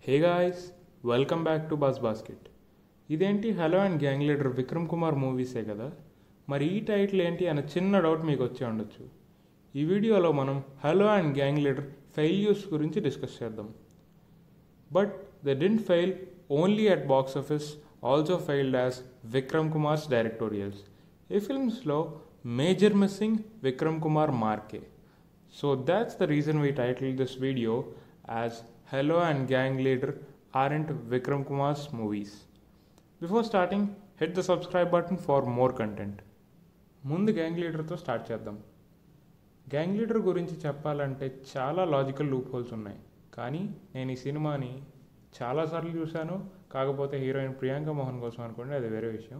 hey guys welcome back to bus basket ఇదేంటి hello and gang leader Vikram Kumar మూవీసే కదా మరి ఈ టైటిల్ ఏంటి అనే చిన్న డౌట్ మీకు వచ్చి ఉండొచ్చు ఈ వీడియోలో మనం hello and gang leader failures గురించి డిస్కస్ చేద్దాం but they didn't fail only at box office also failed as Vikram Kumar's directorials ఈ ఫిల్మ్స్లో మేజర్ మిస్సింగ్ విక్రమ్ కుమార్ మార్కే so that's the reason we title this video as hello and gang leader aren't Vikram Kumar's movies before starting hit the subscribe button for more content ముందు gang లీడర్తో start చేద్దాం gang leader గురించి చెప్పాలంటే చాలా logical loop holes ఉన్నాయి కానీ నేను ఈ సినిమాని చాలాసార్లు చూశాను కాకపోతే హీరోయిన్ ప్రియాంక మోహన్ కోసం అనుకోండి అది వేరే విషయం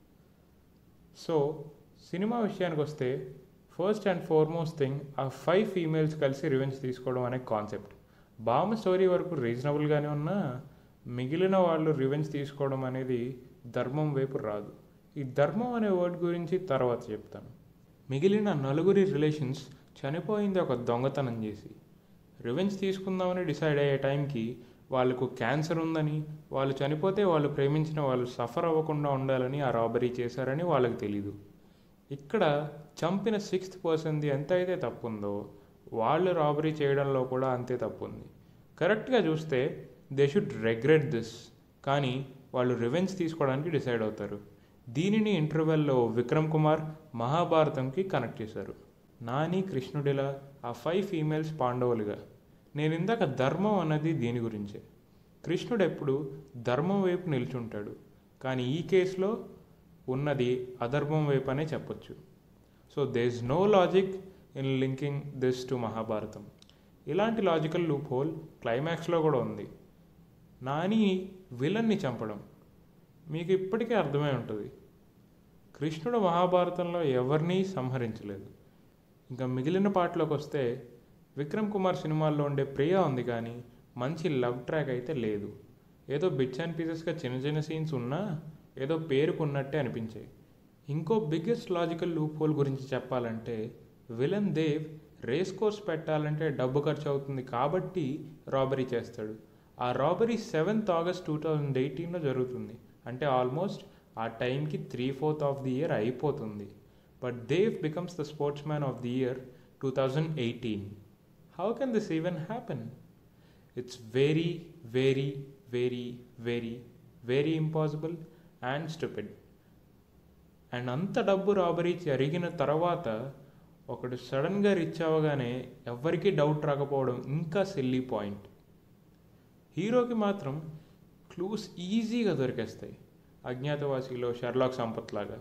సో సినిమా విషయానికి వస్తే ఫస్ట్ అండ్ ఫార్మోస్ట్ థింగ్ ఆ ఫైవ్ ఫీమేల్స్ కలిసి రివెంజ్ తీసుకోవడం అనే కాన్సెప్ట్ బామ్మ స్టోరీ వరకు రీజనబుల్గానే ఉన్నా మిగిలిన వాళ్ళు రివెంజ్ తీసుకోవడం అనేది ధర్మం వైపు రాదు ఈ ధర్మం అనే వర్డ్ గురించి తర్వాత చెప్తాను మిగిలిన నలుగురి రిలేషన్స్ చనిపోయింది ఒక దొంగతనం చేసి రివెంజ్ తీసుకుందామని డిసైడ్ అయ్యే టైంకి వాళ్ళకు క్యాన్సర్ ఉందని వాళ్ళు చనిపోతే వాళ్ళు ప్రేమించిన వాళ్ళు సఫర్ అవ్వకుండా ఉండాలని ఆ రాబరీ చేశారని వాళ్ళకి తెలీదు ఇక్కడ చంపిన సిక్స్త్ పర్సన్ది ఎంత అయితే తప్పు ఉందో వాళ్ళు రాబరీ చేయడంలో కూడా అంతే తప్పు ఉంది కరెక్ట్గా చూస్తే దే షుడ్ రెగ్రెట్ దిస్ కానీ వాళ్ళు రివెంజ్ తీసుకోవడానికి డిసైడ్ అవుతారు దీనిని ఇంటర్వెల్లో విక్రమ్ కుమార్ మహాభారతంకి కనెక్ట్ చేశారు నాని కృష్ణుడిలా ఆ ఫైవ్ ఫీమేల్స్ పాండవులుగా నేను ఇందాక ధర్మం అన్నది దీని గురించే కృష్ణుడు ఎప్పుడు ధర్మం వైపు నిల్చుంటాడు కానీ ఈ కేసులో ఉన్నది అధర్మం వైపు అనే చెప్పొచ్చు so there is no logic in linking this to Mahabharatam ఇలాంటి లాజికల్ లూప్ హోల్ క్లైమాక్స్లో కూడా ఉంది నాని విలన్ని చంపడం మీకు ఇప్పటికే అర్థమై ఉంటుంది కృష్ణుడు మహాభారతంలో ఎవరినీ సంహరించలేదు ఇంకా మిగిలిన పాటలోకి వస్తే విక్రమ్ కుమార్ సినిమాల్లో ఉండే ప్రియ ఉంది కానీ మంచి లవ్ ట్రాక్ అయితే లేదు ఏదో బిట్స్ అండ్ పీసెస్గా చిన్న చిన్న సీన్స్ ఉన్నా ఏదో పేరుకున్నట్టే అనిపించాయి ఇంకో బిగ్గెస్ట్ లాజికల్ లూప్ హోల్ గురించి చెప్పాలంటే విలన్ దేవ్ రేస్ కోర్స్ పెట్టాలంటే డబ్బు ఖర్చు అవుతుంది కాబట్టి రాబరీ చేస్తాడు ఆ robbery seventh August two thousand ఎయిటీన్లో జరుగుతుంది అంటే ఆల్మోస్ట్ ఆ టైంకి three fourth of the year అయిపోతుంది but Dev becomes the sportsman of the year two thousand eighteen how can this even happen it's very very very very very impossible and stupid and అంత డబ్బు robbery జరిగిన తర్వాత ఒకడు సడన్గా rich అవ్వగానే ఎవ్వరికీ doubt రాకపోవడం ఇంకా సిల్లీ పాయింట్ హీరోకి మాత్రం క్లూస్ ఈజీగా దొరికేస్తాయి అజ్ఞాతవాసిలో షర్లాక్ సంపత్ లాగా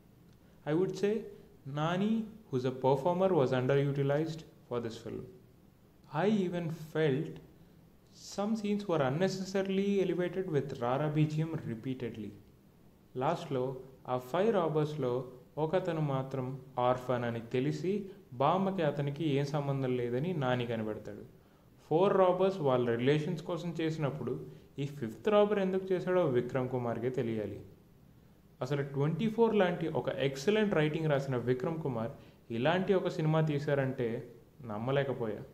I would say Nani who's a performer was underutilized for this film I even felt some scenes were unnecessarily elevated with Rara BGM repeatedly లాస్ట్లో ఆ ఫైవ్ రాబర్స్లో ఒకతను మాత్రం ఆర్ఫన్ అని తెలిసి బామ్మకి అతనికి ఏం సంబంధం లేదని నాని కనిపెడతాడు ఫోర్ రాబర్స్ వాళ్ళ రిలేషన్స్ కోసం చేసినప్పుడు ఈ ఫిఫ్త్ రాబర్ ఎందుకు చేశాడో విక్రమ్ కుమార్కే తెలియాలి అసలు ట్వంటీ ఫోర్ లాంటి ఒక ఎక్సలెంట్ రైటింగ్ రాసిన విక్రమ్ కుమార్ ఇలాంటి ఒక సినిమా తీశారంటే నమ్మలేకపోయా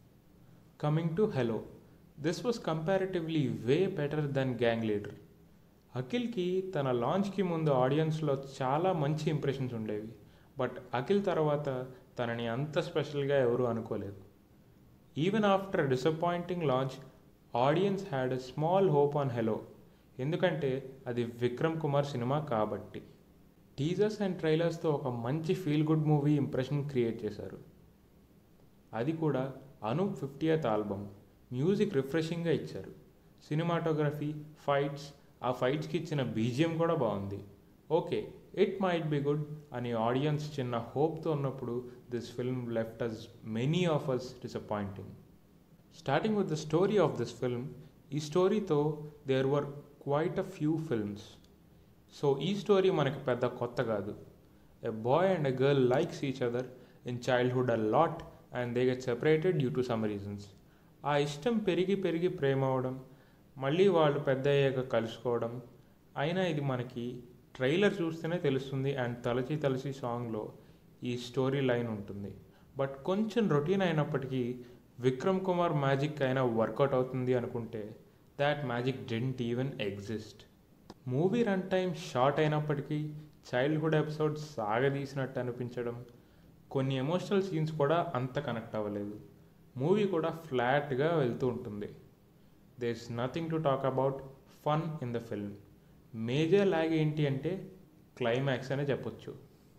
coming to hello this was comparatively way better than gang leader అఖిల్కి తన లాంచ్కి ముందు ఆడియన్స్లో చాలా మంచి ఇంప్రెషన్స్ ఉండేవి బట్ అఖిల్ తర్వాత తనని అంత స్పెషల్గా ఎవరూ అనుకోలేదు even after disappointing launch audience had a small hope on hello ఎందుకంటే అది విక్రమ్ కుమార్ సినిమా కాబట్టి టీజర్స్ అండ్ ట్రైలర్స్తో ఒక మంచి feel good movie impression create చేశారు అది కూడా అనూప్ ఫిఫ్టీయత్ ఆల్బమ్ మ్యూజిక్ రిఫ్రెషింగ్గా ఇచ్చారు సినిమాటోగ్రఫీ ఫైట్స్ ఆ ఫైట్స్కి ఇచ్చిన బీజిఎం కూడా బాగుంది okay it might be good అని ఆడియన్స్ చిన్న హోప్తో ఉన్నప్పుడు this film left us many of us disappointing starting with the story of this film ఈ స్టోరీతో there were quite a few films so ఈ స్టోరీ మనకి పెద్ద కొత్త కాదు a boy and a girl likes each other in childhood a lot and they get separated due to some reasons ఆ ఇష్టం పెరిగి పెరిగి ప్రేమ అవడం మళ్ళీ వాళ్ళు పెద్ద అయ్యాక కలుసుకోవడం అయినా ఇది మనకి ట్రైలర్ చూస్తేనే తెలుస్తుంది అండ్ తలచి తలచి సాంగ్లో ఈ స్టోరీ లైన్ ఉంటుంది బట్ కొంచెం రొటీన్ అయినప్పటికీ విక్రమ్ కుమార్ మ్యాజిక్ అయినా వర్కౌట్ అవుతుంది అనుకుంటే that magic didn't even exist movie run time short అయినప్పటికీ చైల్డ్హుడ్ ఎపిసోడ్ సాగదీసినట్టు అనిపించడం కొన్ని ఎమోషనల్ సీన్స్ కూడా అంత కనెక్ట్ అవ్వలేదు మూవీ కూడా ఫ్లాట్గా వెళ్తూ ఉంటుంది there is nothing to talk about fun in the film major lag ఏంటి అంటే క్లైమాక్స్ అనే చెప్పొచ్చు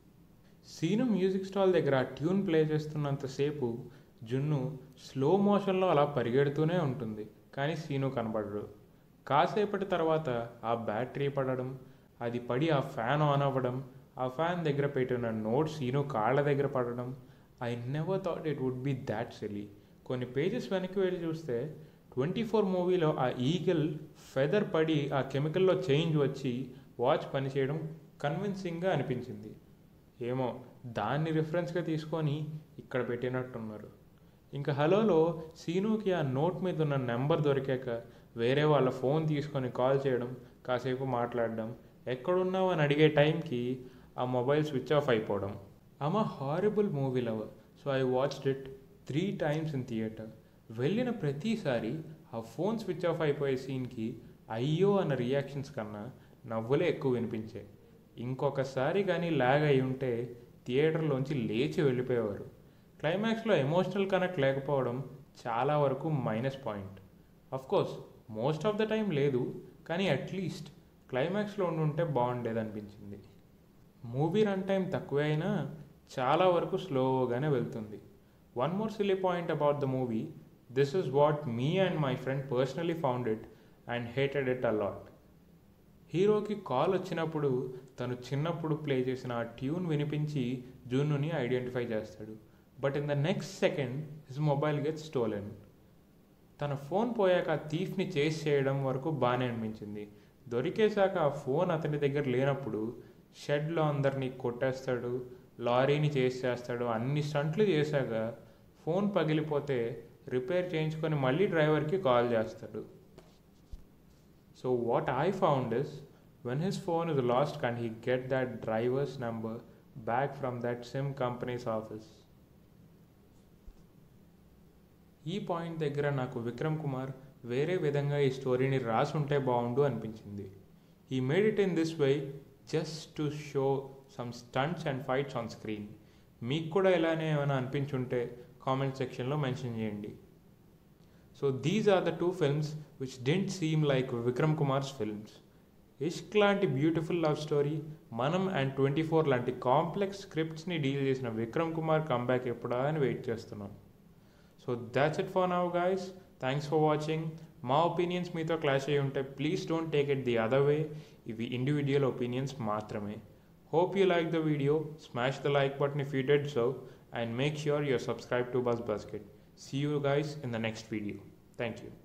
సీను మ్యూజిక్ స్టాల్ దగ్గర ట్యూన్ ప్లే చేస్తున్నంతసేపు జున్ను స్లో మోషన్లో అలా పరిగెడుతూనే ఉంటుంది కానీ సీను కనబడరు కాసేపటి తర్వాత ఆ బ్యాటరీ పడడం అది పడి ఆ ఫ్యాన్ ఆన్ అవ్వడం ఆ ఫ్యాన్ దగ్గర పెట్టిన నోట్ సీను కాళ్ళ దగ్గర పడడం I never thought it would be that silly కొన్ని పేజెస్ వెనక్కి వెళ్ళి చూస్తే ట్వంటీ ఫోర్ మూవీలో ఆ ఈగల్ ఫెదర్ పడి ఆ కెమికల్లో చేంజ్ వచ్చి వాచ్ పనిచేయడం కన్విన్సింగ్గా అనిపించింది ఏమో దాన్ని రిఫరెన్స్గా తీసుకొని ఇక్కడ పెట్టినట్టున్నారు ఇంకా హలోలో సీనుకి ఆ నోట్ మీద ఉన్న నెంబర్ దొరికాక వేరే వాళ్ళ ఫోన్ తీసుకొని కాల్ చేయడం కాసేపు మాట్లాడడం ఎక్కడున్నావు అని అడిగే టైంకి ఆ మొబైల్ స్విచ్ ఆఫ్ అయిపోవడం ఆమె horrible movie lover so I watched it three times in theatre వెళ్ళిన ప్రతిసారి ఆ ఫోన్ స్విచ్ ఆఫ్ అయిపోయే సీన్కి అయ్యో అన్న రియాక్షన్స్ కన్నా నవ్వులే ఎక్కువ వినిపించాయి ఇంకొకసారి కానీ లాగ్ అయి ఉంటే థియేటర్లోంచి లేచి వెళ్ళిపోయేవారు క్లైమాక్స్లో ఎమోషనల్ కనెక్ట్ లేకపోవడం చాలా వరకు minus point course most of the time లేదు కానీ అట్లీస్ట్ క్లైమాక్స్లో ఉండుంటే బాగుండేది అనిపించింది మూవీ రన్ టైం తక్కువే అయినా చాలా వరకు స్లోగానే వెళ్తుంది one more silly point about the movie this is what me and my friend personally found it and hated it a lot హీరోకి కాల్ వచ్చినప్పుడు తను చిన్నప్పుడు ప్లే చేసిన ఆ ట్యూన్ వినిపించి జూన్నుని ఐడెంటిఫై చేస్తాడు but in the next second his mobile get stolen తన ఫోన్ పోయాక ఆ థీఫ్ని చేస్ చేయడం వరకు బాగానే అనిపించింది దొరికేశాక ఆ ఫోన్ అతని దగ్గర లేనప్పుడు షెడ్లో అందరినీ కొట్టేస్తాడు లారీని చేసి చేస్తాడు అన్ని స్టంట్లు చేశాక ఫోన్ పగిలిపోతే రిపేర్ చేయించుకొని మళ్ళీ డ్రైవర్కి కాల్ చేస్తాడు so what I found is when his phone is lost can he get that driver's number back from that sim company's office ఈ పాయింట్ దగ్గర నాకు విక్రమ్ కుమార్ వేరే విధంగా ఈ స్టోరీని రాసి ఉంటే బాగుండు అనిపించింది ఈ made it in this way just to show some stunts and fights on screen మీకు కూడా ఇలానే ఏమైనా అనిపించుంటే కామెంట్ సెక్షన్లో మెన్షన్ చేయండి so these are the two films which didn't seem like Vikram Kumar's films Ishq లాంటి బ్యూటిఫుల్ లవ్ స్టోరీ మనం అండ్ ట్వంటీ ఫోర్ లాంటి కాంప్లెక్స్ స్క్రిప్ట్స్ని డీల్ చేసిన విక్రమ్ కుమార్ కంబ్యాక్ ఎప్పుడా అని వెయిట్ చేస్తున్నాం so that's it for now guys thanks for watching మా ఒపీనియన్స్ మీతో క్లాష్ అయ్యి ఉంటే please don't take it the other way ఇవి ఇండివిజువల్ ఒపీనియన్స్ మాత్రమే hope you like the video smash the like button if you did so and make sure your subscribe to bus basket see you guys in the next video thank you